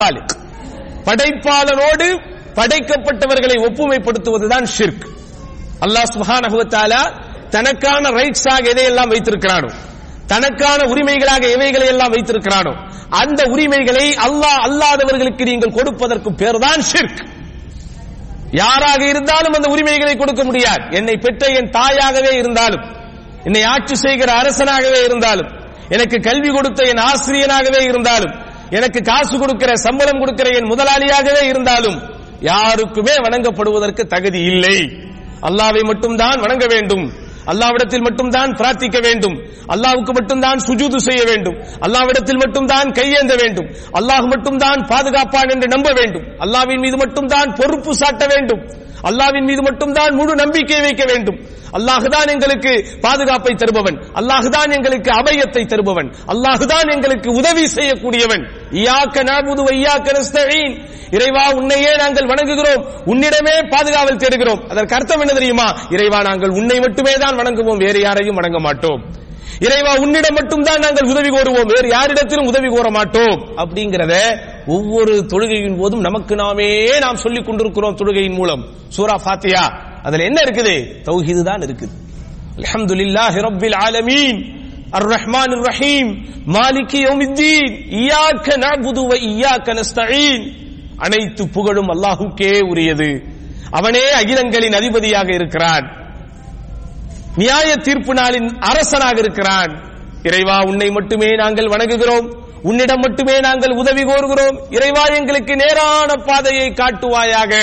காலிக். படைப்பாளனோடு படைக்கப்பட்டவர்களை ஒப்புமைப்படுத்துவதுதான் ஷிர்க் அல்லாஹ் சுப்ஹானஹு வ தஆலா தனக்கான ரைட்ஸாக எதையெல்லாம் வைத்திருக்கிறானோ தனக்கான உரிமைகளாக எவைகளை எல்லாம் வைத்திருக்கிறானோ அந்த உரிமைகளை அல்லாஹ் அல்லாதவர்களுக்கு நீங்கள் கொடுப்பதற்கு பேர்தான் ஷிர்க் யாராக இருந்தாலும் அந்த உரிமைகளை கொடுக்க முடியாது என்னை பெற்ற என் தாயாகவே இருந்தாலும் என்னை ஆட்சி செய்கிற அரசனாகவே இருந்தாலும் எனக்கு கல்வி கொடுத்த என் ஆசிரியனாகவே இருந்தாலும் எனக்கு காசு கொடுக்கிற சம்பளம் கொடுக்கிற என் முதலாளியாகவே இருந்தாலும் யாருக்குமே வணங்கப்படுவதற்கு தகுதி இல்லை அல்லாவை மட்டும்தான் வணங்க வேண்டும் அல்லாவிடத்தில் மட்டும்தான் பிரார்த்திக்க வேண்டும் அல்லாவுக்கு மட்டும்தான் சுஜூது செய்ய வேண்டும் அல்லாவிடத்தில் மட்டும்தான் கையேந்த வேண்டும் அல்லாஹ் மட்டும்தான் பாதுகாப்பான் என்று நம்ப வேண்டும் அல்லாவின் மீது மட்டும்தான் பொறுப்பு சாட்ட வேண்டும் அல்லாவின் மீது மட்டும்தான் முழு நம்பிக்கை வைக்க வேண்டும் அல்லாஹுதான் எங்களுக்கு பாதுகாப்பை தருபவன் அல்லாஹுதான் எங்களுக்கு அபயத்தை தருபவன் அல்லாஹுதான் எங்களுக்கு உதவி செய்யக்கூடியவன் இயாக்க நாபுது வையாக்க நஸ்தஈன் இறைவா உன்னையே நாங்கள் வணங்குகிறோம் உன்னிடமே பாதுகாவல் தேடுகிறோம் அதற்கு அர்த்தம் என்ன தெரியுமா இறைவா நாங்கள் உன்னை மட்டுமே தான் வணங்குவோம் வேறு யாரையும் வணங்க மாட்டோம் இறைவா உன்னிடம் மட்டும்தான் நாங்கள் உதவி கோருவோம் வேறு யாரிடத்திலும் உதவி கோர மாட்டோம் அப்படிங்கறத ஒவ்வொரு தொழுகையின் போதும் நமக்கு நாமே நாம் சொல்லிக் கொண்டிருக்கிறோம் தொழுகையின் மூலம் சூரா ஃபாத்தியா அதுல என்ன இருக்குது தௌஹீது தான் இருக்குது அல்ஹம்துலில்லாஹி ரப்பில் ஆலமீன் அர் ரஹ்மான் ரஹீம் மாலிகி யௌமித்தீன் இய்யாக நஅபுது வ இய்யாக நஸ்தஈன் அனைத்து புகழும் அல்லாஹ்வுக்கே உரியது அவனே அகிலங்களின் அதிபதியாக இருக்கிறான் நியாய தீர்ப்பு நாளின் அரசனாக இருக்கிறான் இறைவா உன்னை மட்டுமே நாங்கள் வணங்குகிறோம் உன்னிடம் மட்டுமே நாங்கள் உதவி கோருகிறோம் இறைவா எங்களுக்கு நேரான பாதையை காட்டுவாயாக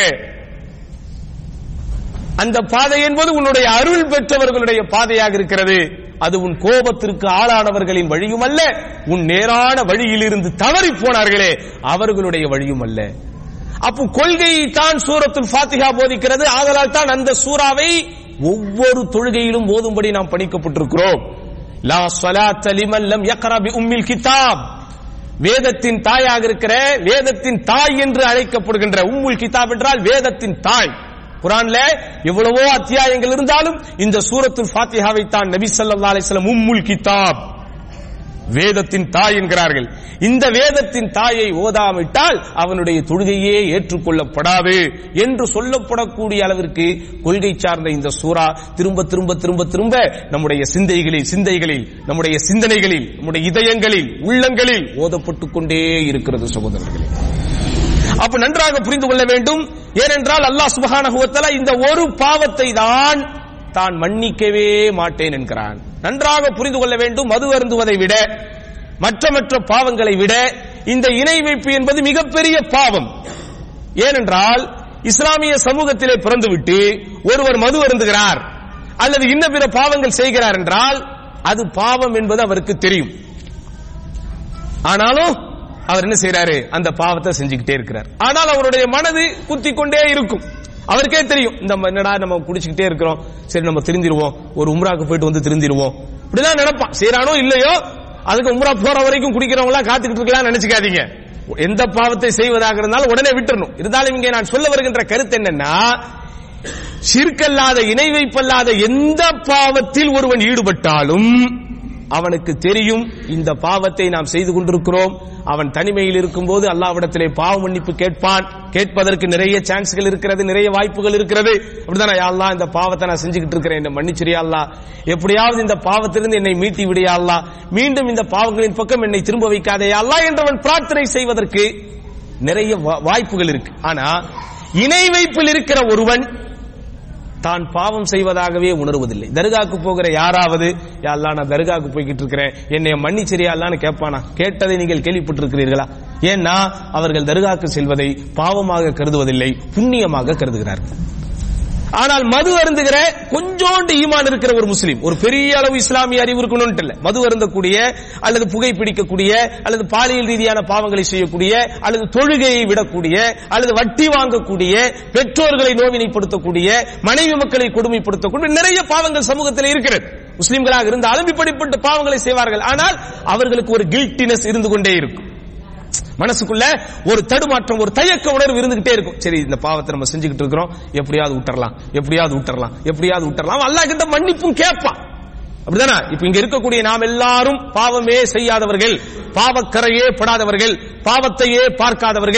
அந்த பாதை என்பது உன்னுடைய அருள் பெற்றவர்களுடைய பாதையாக இருக்கிறது அது உன் கோபத்திற்கு ஆளானவர்களின் வழியும் அல்ல உன் நேரான வழியிலிருந்து தவறி போனார்களே அவர்களுடைய வழியும் அல்ல அப்போ கொள்கையை தான் சூரத்துல் ஃபாத்திஹா போதிக்கிறது ஆதலால் தான் அந்த சூறாவை ஒவ்வொரு தொழுகையிலும் ஓதும்படி நாம் பணிக்கப்பட்டிருக்கிறோம் லா ஸலாத்த லிமன் லம் யக்ரா பி உம்மில் கிதாப் வேதத்தின் தாயாக இருக்கிற வேதத்தின் தாய் என்று அழைக்கப்படுகின்ற உம்முல் கிதாப் என்றால் வேதத்தின் தாய் குரான்ல எவ்வளவோ அத்தியாயங்கள் இருந்தாலும் இந்த சூரத்துல் ஃபாத்திஹாவை தான் நபி ஸல்லல்லாஹு அலைஹி வஸல்லம் உம்முல் கிதாப் வேதத்தின் தாய் என்கிறார்கள் இந்த வேதத்தின் தாயை ஓதாவிட்டால் அவனுடைய தொழுகையே ஏற்றுக்கொள்ளப்படாது என்று சொல்லப்படக்கூடிய அளவிற்கு கொள்கை சார்ந்த இந்த சூரா திரும்ப திரும்ப திரும்ப திரும்ப நம்முடைய சிந்தைகளில் சிந்தைகளில் நம்முடைய சிந்தனைகளில் நம்முடைய இதயங்களில் உள்ளங்களில் ஓதப்பட்டுக் கொண்டே இருக்கிறது சகோதரர்களே அப்ப நன்றாக புரிந்து கொள்ள வேண்டும் ஏனென்றால் அல்லாஹ் சுபஹானஹு வ தஆலா இந்த ஒரு பாவத்தை தான் தான் மன்னிக்கவே மாட்டேன் என்கிறான் நன்றாக புரிந்து கொள்ள வேண்டும் மது அருந்துவதை விட மற்ற மற்ற பாவங்களை விட இந்த இணை வைப்பு என்பது மிகப்பெரிய பாவம் ஏனென்றால் இஸ்லாமிய சமூகத்திலே பிறந்துவிட்டு ஒருவர் மது அருந்துகிறார் அல்லது இன்ன பிற பாவங்கள் செய்கிறார் என்றால் அது பாவம் என்பது அவருக்கு தெரியும் ஆனாலும் அவர் என்ன செய்யறாரு அந்த பாவத்தை செஞ்சுக்கிட்டே இருக்கிறார் ஆனால் அவருடைய மனது குத்தி கொண்டே இருக்கும் அவருக்கே தெரியும் இந்த ம- என்னடா நம்ம குடிச்சுக்கிட்டே இருக்கிறோம் சரி நம்ம திருந்திருவோம் ஒரு உம்ராக்கு போயிட்டு வந்து திருந்திருவோம் இப்படிதான் நினைப்பான் செய்யறானோ இல்லையோ அதுக்கு உம்ரா போற வரைக்கும் குடிக்கிறவங்க எல்லாம் காத்துக்கிட்டு இருக்கலாம் நினைச்சுக்காதீங்க எந்த பாவத்தை செய்வதாக இருந்தாலும் உடனே விட்டுறணும் இருந்தாலும் இங்கே நான் சொல்ல வருகின்ற கருத்து என்னன்னா சிற்கல்லாத இணை வைப்பல்லாத எந்த பாவத்தில் ஒருவன் ஈடுபட்டாலும் அவனுக்கு தெரியும் இந்த பாவத்தை நாம் செய்து கொண்டிருக்கிறோம் அவன் தனிமையில் இருக்கும்போது அல்லாவிடத்திலே பாவ மன்னிப்பு கேட்பான் கேட்பதற்கு நிறைய சான்ஸ்கள் இருக்கிறது நிறைய வாய்ப்புகள் இருக்கிறது அப்படிதான் யா அல்லாஹ் இந்த பாவத்தை நான் செஞ்சுக்கிட்டு இருக்கிறேன் என்ன மன்னிச்சிரியா அல்லாஹ் எப்படியாவது இந்த பாவத்திலிருந்து என்னை மீட்டி விடியா அல்லாஹ் மீண்டும் இந்த பாவங்களின் பக்கம் என்னை திரும்ப வைக்காதே யா அல்லாஹ் என்றவன் பிரார்த்தனை செய்வதற்கு நிறைய வா- வாய்ப்புகள் இருக்கு ஆனா இணை வைப்பில் இருக்கிற ஒருவன் தான் பாவம் செய்வதாகவே உணர்வதில்லை தர்காக்கு போகிற யாராவது யா அல்லாஹ் நான் தர்காக்கு போய்கிட்டு இருக்கிறேன் என்னை மன்னிச்சிரியா அல்லான்னு கேட்பானா கேட்டதை நீங்கள் கேள்விப்பட்டிருக்கிறீர்களா ஏன்னா அவர்கள் தர்காக்கு செல்வதை பாவமாக கருதுவதில்லை புண்ணியமாக கருதுகிறார்கள் ஆனால் மது அருந்துகிற கொஞ்சோண்டு ஈமான் இருக்கிற ஒரு முஸ்லீம் ஒரு பெரிய அளவு இஸ்லாமிய அறிவு இருக்கணும்னு இல்ல மது அருந்தக்கூடிய அல்லது புகை பிடிக்கக்கூடிய அல்லது பாலியல் ரீதியான பாவங்களை செய்யக்கூடிய அல்லது தொழுகையை விடக்கூடிய அல்லது வட்டி வாங்கக்கூடிய பெற்றோர்களை நோவினைப்படுத்தக்கூடிய மனைவி மக்களை கொடுமைப்படுத்தக்கூடிய நிறைய பாவங்கள் சமூகத்தில் இருக்கிறது முஸ்லிம்களாக இருந்தாலும் இப்படிப்பட்ட பாவங்களை செய்வார்கள் ஆனால் அவர்களுக்கு ஒரு கில்ட்டினஸ் இருந்து கொண்டே இருக்கும் மனசுக்குள்ள ஒரு தடுமாற்றம் ஒரு தயக்க உணர்வு இருந்துகிட்டே இருக்கும் சரி இந்த பாவத்தை நம்ம செஞ்சுக்கிட்டு இருக்கிறோம் எப்படியாவது விட்டுறலாம் எப்படியாவது விட்டுறலாம் எப்படியாவது விட்டுறலாம் அல்லாஹ் கிட்ட மன்னிப்பும் கேட்பான் அப்படிதானே இப்ப இங்க இருக்கக்கூடிய நாம் எல்லாரும் பாவமே செய்யாதவர்கள் பாவக்கரையே படாதவர்கள் பாவத்தையே பார்க்காதவர்கள்